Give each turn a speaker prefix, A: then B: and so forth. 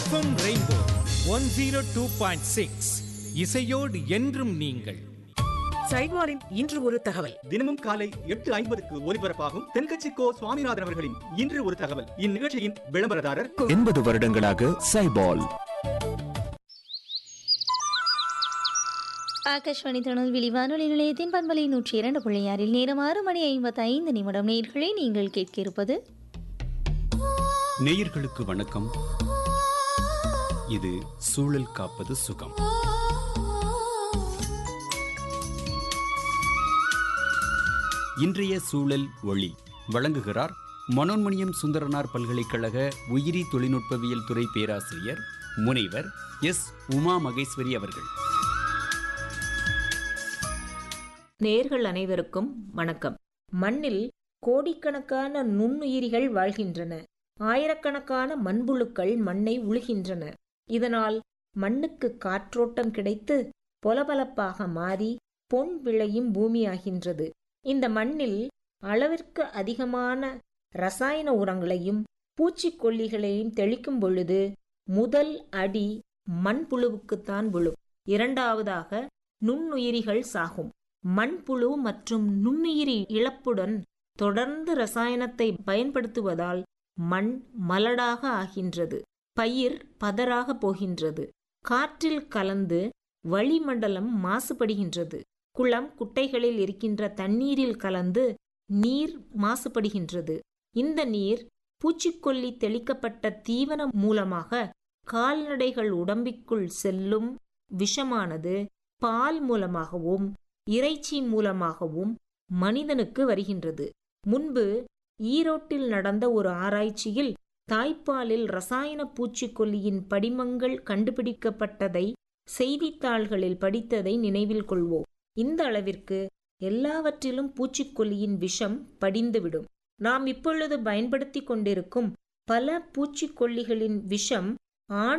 A: FM rainbow one zero two point six இசையோடு என்றும் நீங்கள்
B: சைவாரின் இன்று ஒரு தகவல்
C: தினமும் காலை எட்டு ஐம்பதுக்கு ஒலிபரப்பாகும் தென்கட்சி கோ சுவாமிநாதன் அவர்களின் இன்று ஒரு தகவல் இந்நிகழ்ச்சியின் விளம்பரதாரர்
D: எண்பது வருடங்களாக சைபால்
E: ஆகாஷ்வாணி திருநெல்வேலி வானொலி நிலையத்தின் பண்பலை நூற்றி இரண்டு புள்ளி ஆறில் நேரம் ஆறு மணி ஐம்பத்தி ஐந்து நிமிடம் நேர்களை நீங்கள் கேட்க இருப்பது
F: நேயர்களுக்கு வணக்கம் இது சூழல் காப்பது சுகம் இன்றைய சூழல் ஒளி வழங்குகிறார் மனோன்மணியம் சுந்தரனார் பல்கலைக்கழக உயிரி தொழில்நுட்பவியல் துறை பேராசிரியர் முனைவர் எஸ் உமா மகேஸ்வரி அவர்கள்
G: நேர்கள் அனைவருக்கும் வணக்கம் மண்ணில் கோடிக்கணக்கான நுண்ணுயிரிகள் வாழ்கின்றன ஆயிரக்கணக்கான மண்புழுக்கள் மண்ணை உழுகின்றன இதனால் மண்ணுக்கு காற்றோட்டம் கிடைத்து பொலபலப்பாக மாறி பொன் விளையும் பூமியாகின்றது இந்த மண்ணில் அளவிற்கு அதிகமான ரசாயன உரங்களையும் பூச்சிக்கொல்லிகளையும் தெளிக்கும் பொழுது முதல் அடி மண்புழுவுக்குத்தான் விழும் இரண்டாவதாக நுண்ணுயிரிகள் சாகும் மண்புழு மற்றும் நுண்ணுயிரி இழப்புடன் தொடர்ந்து ரசாயனத்தை பயன்படுத்துவதால் மண் மலடாக ஆகின்றது பயிர் பதறாக போகின்றது காற்றில் கலந்து வளிமண்டலம் மாசுபடுகின்றது குளம் குட்டைகளில் இருக்கின்ற தண்ணீரில் கலந்து நீர் மாசுபடுகின்றது இந்த நீர் பூச்சிக்கொல்லி தெளிக்கப்பட்ட தீவனம் மூலமாக கால்நடைகள் உடம்பிற்குள் செல்லும் விஷமானது பால் மூலமாகவும் இறைச்சி மூலமாகவும் மனிதனுக்கு வருகின்றது முன்பு ஈரோட்டில் நடந்த ஒரு ஆராய்ச்சியில் தாய்ப்பாலில் ரசாயன பூச்சிக்கொல்லியின் படிமங்கள் கண்டுபிடிக்கப்பட்டதை செய்தித்தாள்களில் படித்ததை நினைவில் கொள்வோம் இந்த அளவிற்கு எல்லாவற்றிலும் பூச்சிக்கொல்லியின் விஷம் படிந்துவிடும் நாம் இப்பொழுது பயன்படுத்தி கொண்டிருக்கும் பல பூச்சிக்கொல்லிகளின் விஷம் ஆண்